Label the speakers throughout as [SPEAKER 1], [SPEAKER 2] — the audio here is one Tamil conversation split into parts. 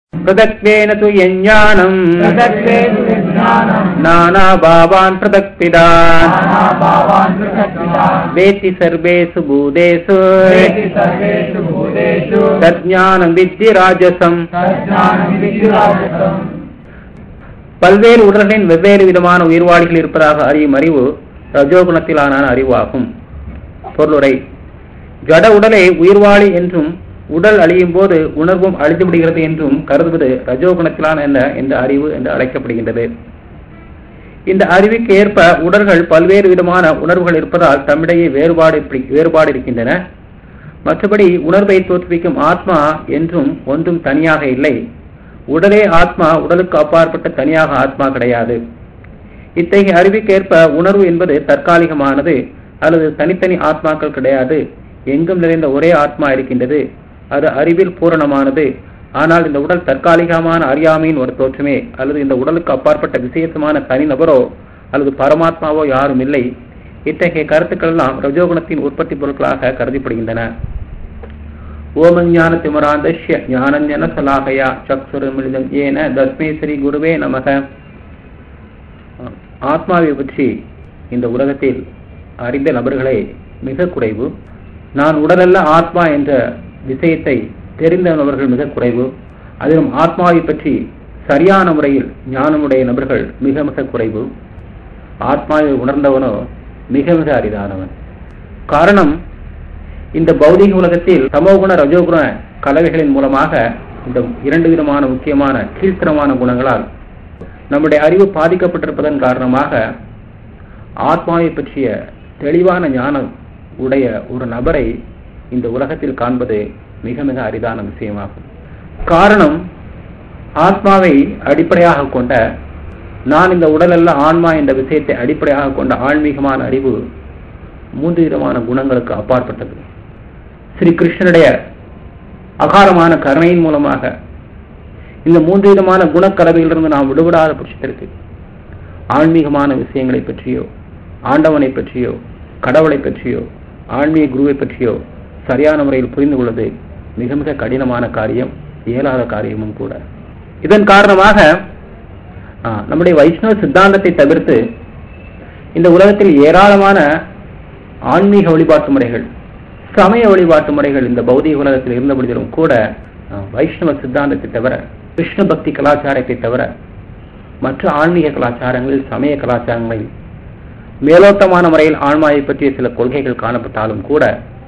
[SPEAKER 1] पृथक्त्वेन तु यज्ञानम्
[SPEAKER 2] पृथक्त्वेषु विज्ञानम्
[SPEAKER 1] नानाभावान् पृथक्पिदान्
[SPEAKER 2] नानाभावान् पृथक्पिदान्
[SPEAKER 1] वेत्ति सर्वेषु भूतेषु
[SPEAKER 2] वेति सर्वेषु भूतेषु
[SPEAKER 1] तज्ज्ञानं विद्धि राजसम्
[SPEAKER 2] तज्ज्ञानं विद्युराजसम्
[SPEAKER 1] பல்வேறு உடல்களின் வெவ்வேறு விதமான உயிர்வாளிகள் இருப்பதாக அறியும் அறிவு ரஜோகுணத்திலான அறிவாகும் பொருளுரை ஜட உடலை உயிர்வாளி என்றும் உடல் அழியும் போது உணர்வும் அழிந்து விடுகிறது என்றும் கருதுவது ரஜோகுணத்திலான என்ற இந்த அறிவு என்று அழைக்கப்படுகின்றது இந்த அறிவுக்கு ஏற்ப உடல்கள் பல்வேறு விதமான உணர்வுகள் இருப்பதால் தம்மிடையே வேறுபாடு இப்படி- வேறுபாடு இருக்கின்றன மற்றபடி உணர்வை தோற்றுவிக்கும் ஆத்மா என்றும் ஒன்றும் தனியாக இல்லை உடலே ஆத்மா உடலுக்கு அப்பாற்பட்ட தனியாக ஆத்மா கிடையாது இத்தகைய அறிவுக்கேற்ப உணர்வு என்பது தற்காலிகமானது அல்லது தனித்தனி ஆத்மாக்கள் கிடையாது எங்கும் நிறைந்த ஒரே ஆத்மா இருக்கின்றது அது அறிவில் பூரணமானது ஆனால் இந்த உடல் தற்காலிகமான அறியாமையின் ஒரு தோற்றமே அல்லது இந்த உடலுக்கு அப்பாற்பட்ட விசேஷமான தனிநபரோ அல்லது பரமாத்மாவோ யாரும் இல்லை இத்தகைய கருத்துக்கள் எல்லாம் ரஜோகுணத்தின் உற்பத்தி பொருட்களாக கருதப்படுகின்றன ஓமஞான திமராந்தஷ்ய ஞானஞ்சன சலாகயா சக்சுரமிழிதம் ஏன தஸ்மே ஸ்ரீ குருவே நமக ஆத்மாவை பற்றி இந்த உலகத்தில் அறிந்த நபர்களே மிக குறைவு நான் உடலல்ல ஆத்மா என்ற விஷயத்தை தெரிந்த நபர்கள் மிக குறைவு அதிலும் ஆத்மாவை பற்றி சரியான முறையில் ஞானமுடைய நபர்கள் மிக மிக குறைவு ஆத்மாவை உணர்ந்தவனோ மிக மிக அரிதானவன் காரணம் இந்த பௌதிக உலகத்தில் தமோகுண ரஜோகுண கலவைகளின் மூலமாக இந்த இரண்டு விதமான முக்கியமான கீழ்த்தரமான குணங்களால் நம்முடைய அறிவு பாதிக்கப்பட்டிருப்பதன் காரணமாக ஆத்மாவை பற்றிய தெளிவான ஞானம் உடைய ஒரு நபரை இந்த உலகத்தில் காண்பது மிக மிக அரிதான விஷயமாகும் காரணம் ஆத்மாவை அடிப்படையாக கொண்ட நான் இந்த உடலல்ல ஆன்மா என்ற விஷயத்தை அடிப்படையாக கொண்ட ஆன்மீகமான அறிவு மூன்று விதமான குணங்களுக்கு அப்பாற்பட்டது ஸ்ரீ கிருஷ்ணனுடைய அகாரமான கருணையின் மூலமாக இந்த மூன்று விதமான குணக்கலவையிலிருந்து நாம் விடுபடாத பட்சத்திற்கு ஆன்மீகமான விஷயங்களை பற்றியோ ஆண்டவனை பற்றியோ கடவுளை பற்றியோ ஆன்மீக குருவை பற்றியோ சரியான முறையில் புரிந்து கொள்வது மிக மிக கடினமான காரியம் இயலாத காரியமும் கூட இதன் காரணமாக ஆ, நம்முடைய வைஷ்ணவ சித்தாந்தத்தை தவிர்த்து இந்த உலகத்தில் ஏராளமான ஆன்மீக வழிபாட்டு முறைகள் சமய வழிபாட்டு முறைகள் இந்த பௌதிக உலகத்தில் இருந்த பொழுதிலும் கூட ஆ, வைஷ்ணவ சித்தாந்தத்தை தவிர கிருஷ்ண பக்தி கலாச்சாரத்தை தவிர மற்ற ஆன்மீக கலாச்சாரங்களில் சமய கலாச்சாரங்களில் மேலோட்டமான முறையில் ஆன்மாவை பற்றிய சில கொள்கைகள் காணப்பட்டாலும் கூட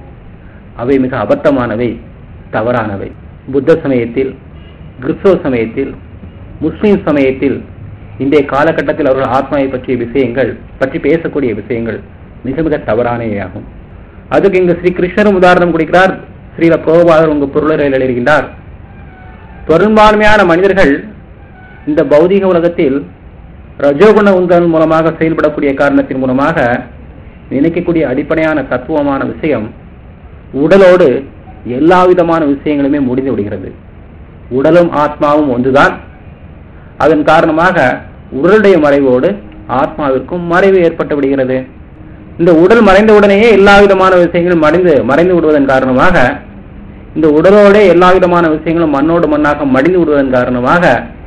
[SPEAKER 1] அவை மிக அபத்தமானவை தவறானவை புத்த சமயத்தில் கிறிஸ்தவ சமயத்தில் முஸ்லிம் சமயத்தில் இன்றைய காலகட்டத்தில் அவர்கள் ஆத்மாவை பற்றிய விஷயங்கள் பற்றி பேசக்கூடிய விஷயங்கள் மிக மிக தவறானவையாகும் அதுக்கு இங்கு ஸ்ரீ கிருஷ்ணரும் உதாரணம் கொடுக்கிறார் ஸ்ரீல பிரபுபாதர் உங்க பொருளரையில் எழுதுகின்றார் பெரும்பான்மையான மனிதர்கள் இந்த பௌதிக உலகத்தில் ரஜோகுண உந்தன் மூலமாக செயல்படக்கூடிய காரணத்தின் மூலமாக நினைக்கக்கூடிய அடிப்படையான தத்துவமான விஷயம் உடலோடு எல்லா விதமான விஷயங்களுமே முடிந்து விடுகிறது உடலும் ஆத்மாவும் ஒன்றுதான் அதன் காரணமாக உடலுடைய மறைவோடு ஆத்மாவிற்கும் மறைவு ஏற்பட்டு விடுகிறது இந்த உடல் மறைந்த உடனேயே எல்லா விதமான விஷயங்களும் மறைந்து மறைந்து விடுவதன் காரணமாக இந்த உடலோட எல்லா விதமான விஷயங்களும் மண்ணோடு மண்ணாக மடிந்து விடுவதன் காரணமாக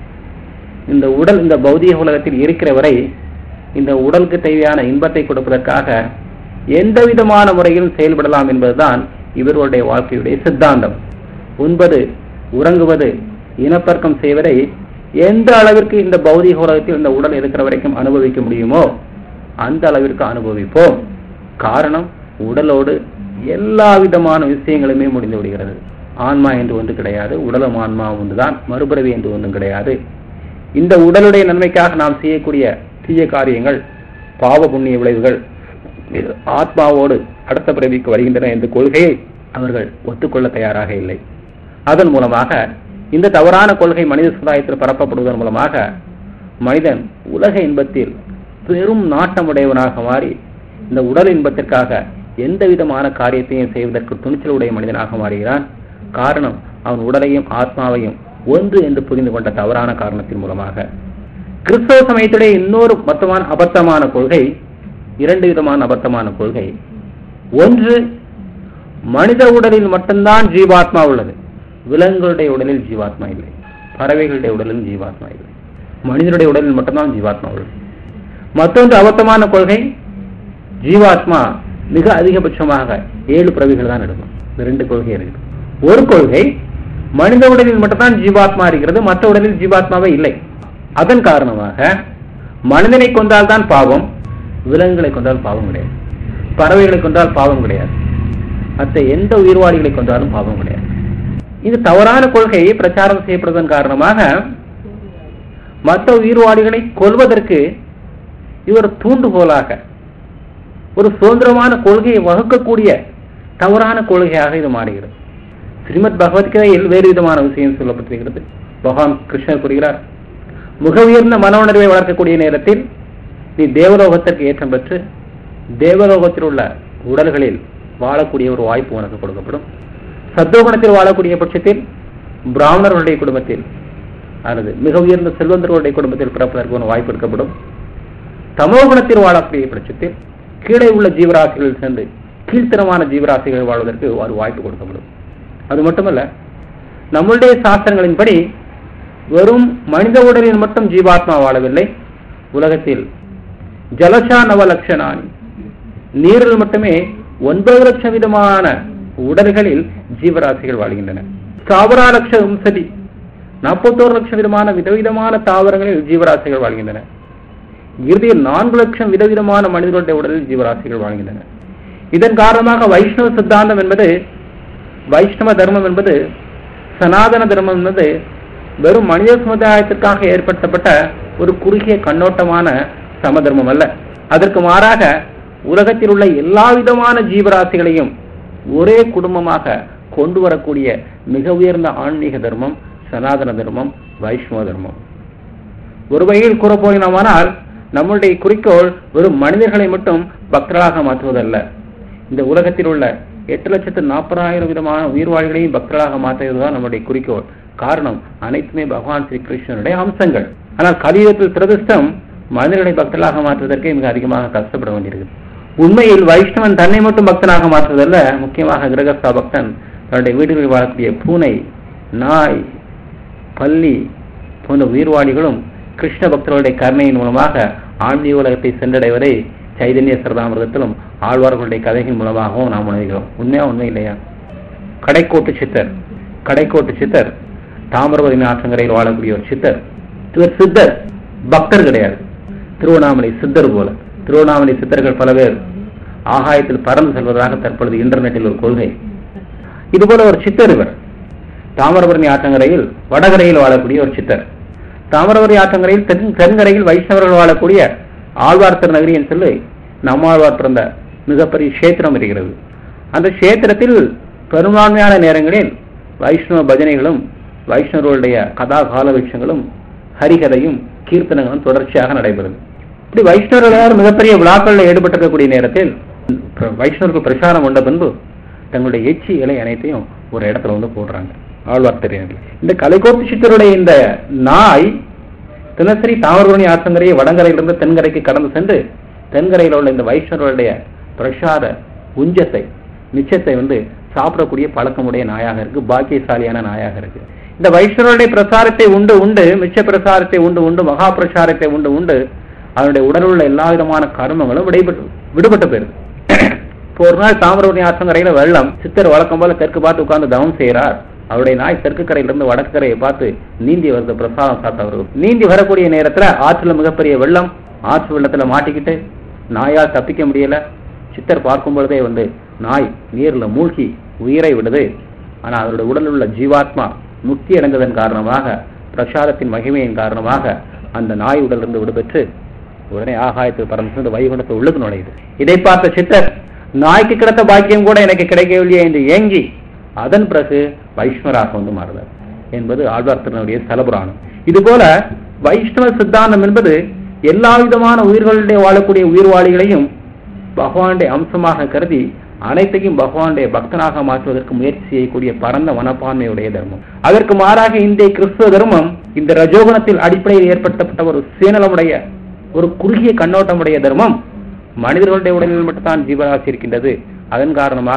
[SPEAKER 1] இந்த உடல் இந்த பௌதிக உலகத்தில் இருக்கிற வரை இந்த உடலுக்கு தேவையான இன்பத்தை கொடுப்பதற்காக எந்த விதமான முறையிலும் செயல்படலாம் என்பதுதான் இவர்களுடைய வாழ்க்கையுடைய சித்தாந்தம் உண்பது உறங்குவது இனப்பெருக்கம் செய்வதை எந்த அளவிற்கு இந்த பௌதிக உலகத்தில் இந்த உடல் இருக்கிற வரைக்கும் அனுபவிக்க முடியுமோ அந்த அளவிற்கு அனுபவிப்போம் காரணம் உடலோடு எல்லா விதமான விஷயங்களுமே முடிந்து விடுகிறது ஆன்மா என்று ஒன்று கிடையாது உடலும் ஆன்மா ஒன்றுதான் மறுபிறவி என்று ஒன்றும் கிடையாது இந்த உடலுடைய நன்மைக்காக நாம் செய்யக்கூடிய தீய காரியங்கள் பாவ புண்ணிய விளைவுகள் இது ஆத்மாவோடு அடுத்த பிறவிக்கு வருகின்றன என்ற கொள்கையை அவர்கள் ஒத்துக்கொள்ள தயாராக இல்லை அதன் மூலமாக இந்த தவறான கொள்கை மனித சமுதாயத்தில் பரப்பப்படுவதன் மூலமாக மனிதன் உலக இன்பத்தில் பெரும் நாட்டமுடையவனாக மாறி இந்த உடல் இன்பத்திற்காக எந்த விதமான காரியத்தையும் செய்வதற்கு துணிச்சல் உடைய மனிதனாக மாறுகிறான் காரணம் அவன் உடலையும் ஆத்மாவையும் ஒன்று என்று புரிந்து கொண்ட தவறான காரணத்தின் மூலமாக கிறிஸ்தவ சமயத்துடைய இன்னொரு மொத்தமான அபத்தமான கொள்கை இரண்டு விதமான அபத்தமான கொள்கை ஒன்று மனித உடலில் மட்டும்தான் ஜீவாத்மா உள்ளது விலங்குகளுடைய உடலில் ஜீவாத்மா இல்லை பறவைகளுடைய உடலில் ஜீவாத்மா இல்லை மனிதனுடைய உடலில் மட்டும்தான் ஜீவாத்மா உள்ளது மற்றொன்று அபத்தமான கொள்கை ஜீவாத்மா மிக அதிகபட்சமாக ஏழு பிறவிகள் தான் எடுக்கும் இந்த ரெண்டு கொள்கை இருக்கு ஒரு கொள்கை மனித உடலில் மட்டும்தான் ஜீவாத்மா இருக்கிறது மற்ற உடலில் ஜீவாத்மாவே இல்லை அதன் காரணமாக மனிதனை கொண்டால் தான் பாவம் விலங்குகளை கொண்டால் பாவம் கிடையாது பறவைகளை கொண்டால் பாவம் கிடையாது மற்ற எந்த உயிர்வாளிகளை கொண்டாலும் பாவம் கிடையாது இது தவறான கொள்கை பிரச்சாரம் செய்யப்படுவதன் காரணமாக மற்ற உயிர்வாளிகளை கொல்வதற்கு இவர் தூண்டுகோலாக ஒரு சுதந்திரமான கொள்கையை வகுக்கக்கூடிய தவறான கொள்கையாக இது மாறுகிறது ஸ்ரீமத் பகவத்கீதையில் வேறு விதமான விஷயம் சொல்லப்பட்டிருக்கிறது பகவான் கிருஷ்ணர் கூறுகிறார் மிக உயர்ந்த மன உணர்வை வளர்க்கக்கூடிய நேரத்தில் நீ தேவலோகத்திற்கு ஏற்றம் பெற்று தேவலோகத்தில் உள்ள உடல்களில் வாழக்கூடிய ஒரு வாய்ப்பு உனக்கு கொடுக்கப்படும் சத்தோகுணத்தில் வாழக்கூடிய பட்சத்தில் பிராமணர்களுடைய குடும்பத்தில் அல்லது மிக உயர்ந்த செல்வந்தர்களுடைய குடும்பத்தில் பிறப்பதற்கு ஒரு வாய்ப்பு எடுக்கப்படும் தமோகுணத்தில் வாழக்கூடிய பட்சத்தில் கீழே உள்ள ஜீவராசிகளில் சென்று கீழ்த்தரமான ஜீவராசிகள் வாழ்வதற்கு ஒரு வாய்ப்பு கொடுக்கப்படும் அது மட்டுமல்ல நம்முடைய சாஸ்திரங்களின்படி வெறும் மனித உடலில் மட்டும் ஜீவாத்மா வாழவில்லை உலகத்தில் ஜலசா நவலட்சணானி நீரில் மட்டுமே ஒன்பது லட்சம் விதமான உடல்களில் ஜீவராசிகள் வாழ்கின்றன தாவரா லட்ச வம்சதி நாற்பத்தோரு லட்சம் விதமான விதவிதமான தாவரங்களில் ஜீவராசிகள் வாழ்கின்றன இறுதியில் நான்கு லட்சம் விதவிதமான மனிதர்களுடைய உடலில் ஜீவராசிகள் வாழ்கின்றன இதன் காரணமாக வைஷ்ணவ சித்தாந்தம் என்பது வைஷ்ணவ தர்மம் என்பது சனாதன தர்மம் என்பது வெறும் மனித சமுதாயத்திற்காக ஏற்படுத்தப்பட்ட ஒரு குறுகிய கண்ணோட்டமான சமதர்மம் அல்ல அதற்கு மாறாக உலகத்தில் உள்ள எல்லா விதமான ஜீவராசிகளையும் ஒரே குடும்பமாக கொண்டு வரக்கூடிய மிக உயர்ந்த ஆன்மீக தர்மம் சனாதன தர்மம் வைஷ்ணவ தர்மம் ஒரு வகையில் கூற போகிறோமானால் நம்முடைய குறிக்கோள் வெறும் மனிதர்களை மட்டும் பக்தர்களாக மாற்றுவதல்ல இந்த உலகத்தில் உள்ள எட்டு லட்சத்து நாற்பதாயிரம் விதமான உயிர்வாழிகளையும் பக்தர்களாக மாற்றுவதுதான் நம்முடைய குறிக்கோள் காரணம் அனைத்துமே பகவான் ஸ்ரீ கிருஷ்ணனுடைய அம்சங்கள் ஆனால் கலியுகத்தில் பிரதிஷ்டம் மனிதர்களை பக்தர்களாக மாற்றுவதற்கே மிக அதிகமாக கஷ்டப்பட வேண்டியிருக்கிறது உண்மையில் வைஷ்ணவன் தன்னை மட்டும் பக்தனாக மாற்றுவதல்ல முக்கியமாக கிரகஸ்தா பக்தன் தன்னுடைய வீடுகளில் வாழக்கூடிய பூனை நாய் பள்ளி போன்ற உயிர்வாளிகளும் கிருஷ்ண பக்தர்களுடைய கருணையின் மூலமாக ஆன்மீக உலகத்தை சென்றடைவதை சைதன்ய சரதாமிரதத்திலும் ஆழ்வார்களுடைய கதைகள் மூலமாகவும் நாம் உணர்கிறோம் உண்மையா உண்மை இல்லையா கடைக்கோட்டு சித்தர் கடைக்கோட்டு சித்தர் தாமிரபரணி ஆற்றங்கரையில் வாழக்கூடிய ஒரு சித்தர் இவர் சித்தர் பக்தர் கிடையாது திருவண்ணாமலை சித்தர் போல திருவண்ணாமலை சித்தர்கள் பல பேர் ஆகாயத்தில் பறந்து செல்வதாக தற்பொழுது இன்டர்நெட்டில் ஒரு கொள்கை இதுபோல ஒரு சித்தர் இவர் தாமிரபரணி ஆற்றங்கரையில் வடகரையில் வாழக்கூடிய ஒரு சித்தர் தாமிரபரணி ஆற்றங்கரையில் தென் தென்கரையில் வைஷ்ணவர்கள் வாழக்கூடிய ஆழ்வார் திருநகரி என்று சொல்லி நம்மாழ்வார் பிறந்த மிகப்பெரிய கஷேத்திரம் இருக்கிறது அந்த கஷேத்திரத்தில் பெரும்பான்மையான நேரங்களில் வைஷ்ணவ பஜனைகளும் வைஷ்ணவர்களுடைய கதா காலவிஷங்களும் ஹரிகதையும் கீர்த்தனங்களும் தொடர்ச்சியாக நடைபெறுது இப்படி வைஷ்ணவர்கள் எல்லாரும் மிகப்பெரிய விழாக்களில் ஈடுபட்டிருக்கக்கூடிய நேரத்தில் வைஷ்ணவர்கள் பிரச்சாரம் கொண்ட பின்பு தங்களுடைய எச்சி இலை அனைத்தையும் ஒரு இடத்துல வந்து போடுறாங்க ஆழ்வார் தெரியாது இந்த கலைகோட்டு சித்தருடைய இந்த நாய் தினசரி தாமிரபரணி ஆற்றங்கரையை வடங்கரையிலிருந்து தென்கரைக்கு கடந்து சென்று தென்கரையில் உள்ள இந்த வைஷ்ணவர்களுடைய பிரசாத உஞ்சத்தை மிச்சத்தை வந்து சாப்பிடக்கூடிய பழக்கமுடைய நாயாக இருக்கு பாக்கியசாலியான நாயாக இருக்கு இந்த வைஷ்ணவருடைய பிரசாரத்தை உண்டு உண்டு மிச்ச பிரசாரத்தை உண்டு உண்டு மகா பிரசாரத்தை உண்டு உண்டு அதனுடைய உடலில் உள்ள எல்லா விதமான கர்மங்களும் விடைபட்டு விடுபட்டு போயிருது இப்போ ஒரு நாள் தாமிரபரணி ஆற்றங்கரையில வெள்ளம் சித்தர் வழக்கம் போல தெற்கு பார்த்து உட்கார்ந்து தவம் செய்கிறார் அவருடைய நாய் தெற்கு கரையிலிருந்து வடக்கு கரையை பார்த்து நீந்தி வருது பிரசாதம் சாப்பிட்டு அவர்கள் நீந்தி வரக்கூடிய நேரத்துல ஆற்றுல மிகப்பெரிய வெள்ளம் ஆற்று வெள்ளத்துல மாட்டிக்கிட்டு நாயால் தப்பிக்க முடியல சித்தர் பார்க்கும் பொழுதே வந்து நாய் நீர்ல மூழ்கி உயிரை விடுது ஆனா அதனுடைய உடலில் உள்ள ஜீவாத்மா முக்தி அடைந்ததன் காரணமாக பிரசாதத்தின் மகிமையின் காரணமாக அந்த நாய் உடலிருந்து விடுபெற்று உடனே ஆகாயத்துக்கு பறந்து சென்று வைகுண்டத்தை உள்ளுக்கு நுழையுது இதை பார்த்த சித்தர் நாய்க்கு கிடைத்த பாக்கியம் கூட எனக்கு கிடைக்கவில்லையே என்று ஏங்கி அதன் பிறகு வைஷ்ணவராக வந்து மாறுதார் என்பது ஆழ்வார் திருநருடைய ஸ்தலபுராணம் இது போல வைஷ்ணவ சித்தாந்தம் என்பது எல்லா விதமான உயிர்களுடைய வாழக்கூடிய உயிர்வாளிகளையும் பகவானுடைய அம்சமாக கருதி அனைத்தையும் பகவானுடைய பக்தனாக மாற்றுவதற்கு முயற்சி செய்யக்கூடிய பரந்த மனப்பான்மையுடைய தர்மம் அதற்கு மாறாக இந்திய கிறிஸ்துவ தர்மம் இந்த ரஜோகுணத்தில் அடிப்படையில் ஏற்படுத்தப்பட்ட ஒரு சுயநலமுடைய ஒரு குறுகிய கண்ணோட்டமுடைய தர்மம் மனிதர்களுடைய உடலில் மட்டும்தான் ஜீவராசி இருக்கின்றது அதன் காரணமாக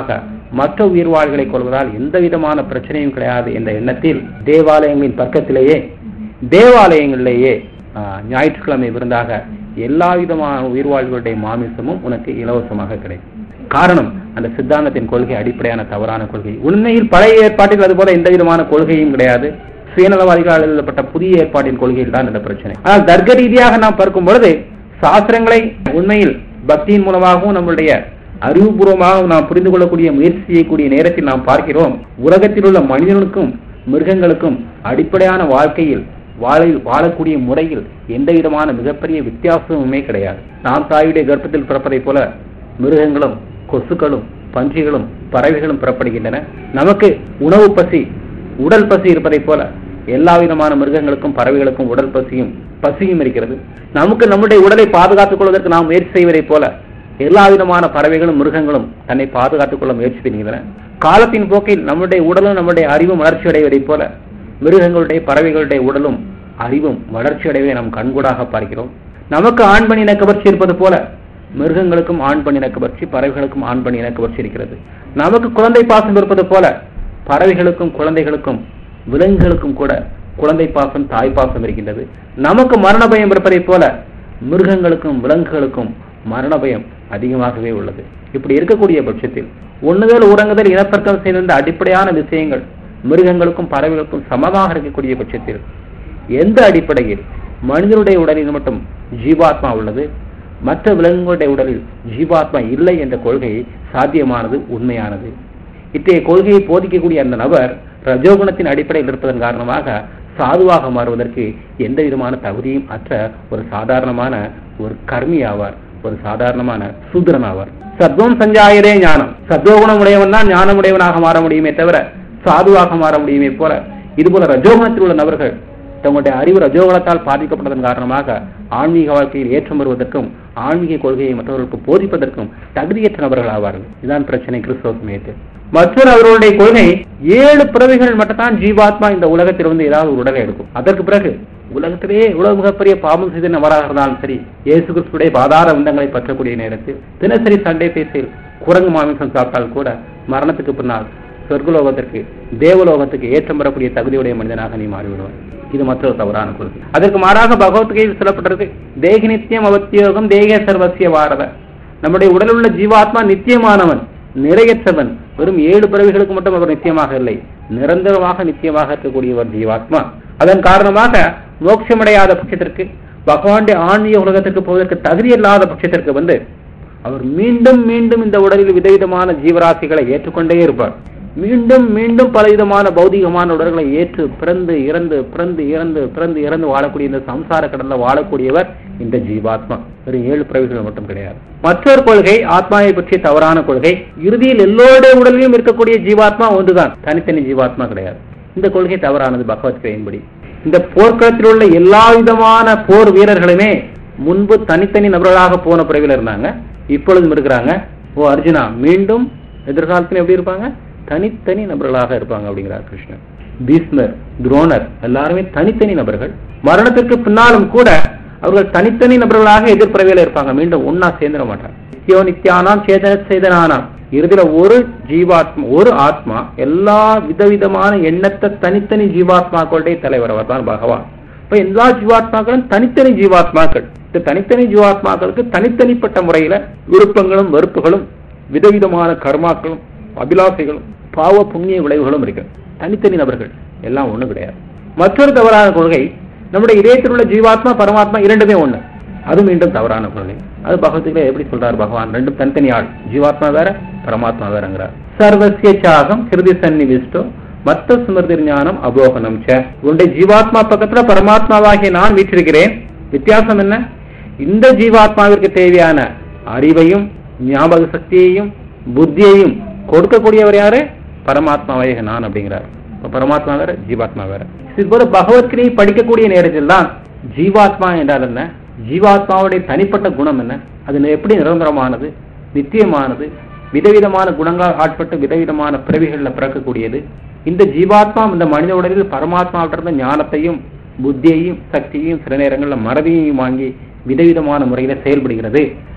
[SPEAKER 1] மற்ற உயிர்வாழ்களை கொள்வதால் எந்த விதமான பிரச்சனையும் கிடையாது என்ற எண்ணத்தில் தேவாலயங்களின் பக்கத்திலேயே தேவாலயங்களிலேயே ஆஹ், ஞாயிற்றுக்கிழமை விருந்தாக எல்லா விதமான உயிர்வாழ்களுடைய மாமிசமும் உனக்கு இலவசமாக கிடைக்கும் காரணம் அந்த சித்தாந்தத்தின் கொள்கை அடிப்படையான தவறான கொள்கை உண்மையில் பழைய ஏற்பாட்டில் அதுபோல எந்த விதமான கொள்கையும் கிடையாது சுயநலவாதிகளால் எழுதப்பட்ட புதிய ஏற்பாட்டின் கொள்கையில் தான் இந்த பிரச்சனை ஆனால் தர்க்க ரீதியாக நாம் பார்க்கும் பொழுது சாஸ்திரங்களை உண்மையில் பக்தியின் மூலமாகவும் நம்மளுடைய அறிவுபூர்வமாக நாம் புரிந்து கொள்ளக்கூடிய முயற்சி செய்யக்கூடிய நேரத்தில் நாம் பார்க்கிறோம் உலகத்தில் உள்ள மனிதனுக்கும் மிருகங்களுக்கும் அடிப்படையான வாழ்க்கையில் வாழ வாழக்கூடிய முறையில் எந்த விதமான மிகப்பெரிய வித்தியாசமுமே கிடையாது நாம் தாயுடைய கர்ப்பத்தில் பிறப்பதைப் போல மிருகங்களும் கொசுக்களும் பன்றிகளும் பறவைகளும் பிறப்படுகின்றன நமக்கு உணவு பசி உடல் பசி இருப்பதைப் போல எல்லா விதமான மிருகங்களுக்கும் பறவைகளுக்கும் உடல் பசியும் பசியும் இருக்கிறது நமக்கு நம்முடைய உடலை பாதுகாத்துக் கொள்வதற்கு நாம் முயற்சி செய்வதைப் போல எல்லா விதமான பறவைகளும் மிருகங்களும் தன்னை பாதுகாத்துக் கொள்ள முயற்சி செய்கின்றன காலத்தின் போக்கில் நம்முடைய உடலும் நம்முடைய அறிவும் வளர்ச்சி அடைவதைப் போல மிருகங்களுடைய பறவைகளுடைய உடலும் அறிவும் வளர்ச்சி அடைவதை நாம் கண்கூடாக பார்க்கிறோம் நமக்கு ஆண்பணி இன கவர்ச்சி இருப்பது போல மிருகங்களுக்கும் ஆண்பணி இன கவர்ச்சி பறவைகளுக்கும் ஆண்பணி இன கவர்ச்சி இருக்கிறது நமக்கு குழந்தை பாசம் இருப்பது போல பறவைகளுக்கும் குழந்தைகளுக்கும் விலங்குகளுக்கும் கூட குழந்தை பாசம் தாய் பாசம் இருக்கின்றது நமக்கு மரண பயம் இருப்பதைப் போல மிருகங்களுக்கும் விலங்குகளுக்கும் மரண பயம் அதிகமாகவே உள்ளது இப்படி இருக்கக்கூடிய பட்சத்தில் ஒண்ணுதல் உறங்குதல் இனப்பெருக்கம் செய்திருந்த அடிப்படையான விஷயங்கள் மிருகங்களுக்கும் பறவைகளுக்கும் சமமாக இருக்கக்கூடிய பட்சத்தில் எந்த அடிப்படையில் மனிதனுடைய உடலில் மட்டும் ஜீவாத்மா உள்ளது மற்ற விலங்குகளுடைய உடலில் ஜீவாத்மா இல்லை என்ற கொள்கை சாத்தியமானது உண்மையானது இத்தகைய கொள்கையை போதிக்கக்கூடிய அந்த நபர் ரஜோகுணத்தின் அடிப்படையில் இருப்பதன் காரணமாக சாதுவாக மாறுவதற்கு எந்த விதமான தகுதியும் அற்ற ஒரு சாதாரணமான ஒரு கர்மி ஆவார் ஒரு சாதாரணமான சூத்திரன் ஆவார் சத்வம் சஞ்சாயதே ஞானம் சத்வகுணம் உடையவன் தான் ஞானம் உடையவனாக மாற முடியுமே தவிர சாதுவாக மாற முடியுமே போல இதுபோல ரஜோகுணத்தில் உள்ள நபர்கள் தங்களுடைய அறிவு ரஜோகுணத்தால் பாதிக்கப்பட்டதன் காரணமாக ஆன்மீக வாழ்க்கையில் ஏற்றம் வருவதற்கும் ஆன்மீக கொள்கையை மற்றவர்களுக்கு போதிப்பதற்கும் தகுதியற்ற நபர்கள் ஆவார்கள் இதுதான் பிரச்சனை கிறிஸ்தவ சமயத்தில் மற்றொரு அவர்களுடைய கொள்கை ஏழு பிறவிகள் மட்டும்தான் ஜீவாத்மா இந்த உலகத்தில் வந்து ஏதாவது ஒரு உடலை எடுக்கும் அதற்கு பிறகு உலகத்திலேயே இவ்வளவு மிகப்பெரிய பாவம் செய்த நபராக இருந்தாலும் சரி இயேசு கிறிஸ்துடைய பாதார விந்தங்களை பற்றக்கூடிய நேரத்தில் தினசரி சண்டே பேசில் குரங்கு மாமிசம் சாப்பிட்டால் கூட மரணத்துக்கு பின்னால் சொர்க்கலோகத்திற்கு தேவலோகத்துக்கு ஏற்றம் பெறக்கூடிய தகுதியுடைய மனிதனாக நீ மாறிவிடுவார் இது மற்றொரு தவறான கொள்கை அதற்கு மாறாக பகவத்கீதையில் சொல்லப்பட்டிருக்கு தேகி நித்தியம் அவத்தியோகம் தேக சர்வசிய பாரத நம்முடைய உடலில் உள்ள ஜீவாத்மா நித்தியமானவன் நிறையற்றவன் வெறும் ஏழு பிறவிகளுக்கு மட்டும் அவர் நித்தியமாக இல்லை நிரந்தரமாக நித்தியமாக இருக்கக்கூடியவர் ஜீவாத்மா அதன் காரணமாக மோட்சமடையாத பட்சத்திற்கு பகவானுடைய ஆன்மீக உலகத்திற்கு போவதற்கு தகுதி இல்லாத பட்சத்திற்கு வந்து அவர் மீண்டும் மீண்டும் இந்த உடலில் விதவிதமான ஜீவராசிகளை ஏற்றுக்கொண்டே இருப்பார் மீண்டும் மீண்டும் பலவிதமான பௌதிகமான உடல்களை ஏற்று பிறந்து இறந்து பிறந்து இறந்து பிறந்து இறந்து வாழக்கூடிய இந்த சம்சார கடல்ல வாழக்கூடியவர் இந்த ஜீவாத்மா வெறும் ஏழு பிறவிகள் மட்டும் கிடையாது மற்றொரு கொள்கை ஆத்மாவை பற்றிய தவறான கொள்கை இறுதியில் எல்லோருடைய உடலிலும் இருக்கக்கூடிய ஜீவாத்மா ஒன்றுதான் தனித்தனி ஜீவாத்மா கிடையாது இந்த கொள்கை தவறானது பகவத்கீதையின்படி இந்த போர்க்களத்தில் உள்ள எல்லா விதமான போர் வீரர்களுமே முன்பு தனித்தனி நபர்களாக போன பிறவில இருந்தாங்க இப்பொழுதும் இருக்கிறாங்க ஓ அர்ஜுனா மீண்டும் எதிர்காலத்தில் எப்படி இருப்பாங்க தனித்தனி நபர்களாக இருப்பாங்க அப்படிங்கிறார் கிருஷ்ணன் பீஸ்மர் துரோணர் எல்லாருமே தனித்தனி நபர்கள் மரணத்திற்கு பின்னாலும் கூட அவர்கள் தனித்தனி நபர்களாக எதிர்பிறவியில இருப்பாங்க மீண்டும் ஒன்னா சேர்ந்துட மாட்டாங்க நித்தியோ நித்தியானாம் சேதன சேதனானாம் இறுதியில ஒரு ஜீவாத்மா ஒரு ஆத்மா எல்லா விதவிதமான எண்ணற்ற தனித்தனி ஜீவாத்மாக்களுடைய தலைவர் அவர் தான் பகவான் இப்ப எல்லா ஜீவாத்மாக்களும் தனித்தனி ஜீவாத்மாக்கள் இந்த தனித்தனி ஜீவாத்மாக்களுக்கு தனித்தனிப்பட்ட முறையில விருப்பங்களும் வெறுப்புகளும் விதவிதமான கர்மாக்களும் அபிலாசைகளும் பாவ புண்ணிய விளைவுகளும் இருக்கு தனித்தனி நபர்கள் எல்லாம் ஒண்ணு கிடையாது மற்றொரு தவறான கொள்கை நம்முடைய இதயத்தில் உள்ள ஜீவாத்மா பரமாத்மா இரண்டுமே ஒண்ணு அது மீண்டும் தவறான கொள்கை அது பகவத்துக்குள்ள எப்படி சொல்றாரு பகவான் ரெண்டும் தனித்தனி ஆள் ஜீவாத்மா வேற பரமாத்மா வேறங்கிறார் சர்வசிய சாகம் கிருதி சன்னிவிஷ்டோ மத்த சுமிருதி ஞானம் அபோகனம் ச உன்னுடைய ஜீவாத்மா பக்கத்துல பரமாத்மாவாகிய நான் வீற்றிருக்கிறேன் வித்தியாசம் என்ன இந்த ஜீவாத்மாவிற்கு தேவையான அறிவையும் ஞாபக சக்தியையும் புத்தியையும் கொடுக்கக்கூடியவர் யாரு பரமாத்மாவாக நான் அப்படிங்கிறார் இப்ப பரமாத்மா வேற ஜீவாத்மா வேற இது போல பகவத்கீதையை படிக்கக்கூடிய நேரத்தில் தான் ஜீவாத்மா என்றால் என்ன ஜீவாத்மாவுடைய தனிப்பட்ட குணம் என்ன அது எப்படி நிரந்தரமானது நித்தியமானது விதவிதமான குணங்களால் ஆட்பட்டு விதவிதமான பிறவிகள்ல பிறக்கக்கூடியது இந்த ஜீவாத்மா இந்த மனித உடலில் பரமாத்மாவிட்ட இருந்த ஞானத்தையும் புத்தியையும் சக்தியையும் சில நேரங்களில் மறதியையும் வாங்கி விதவிதமான முறையில செயல்படுகிறது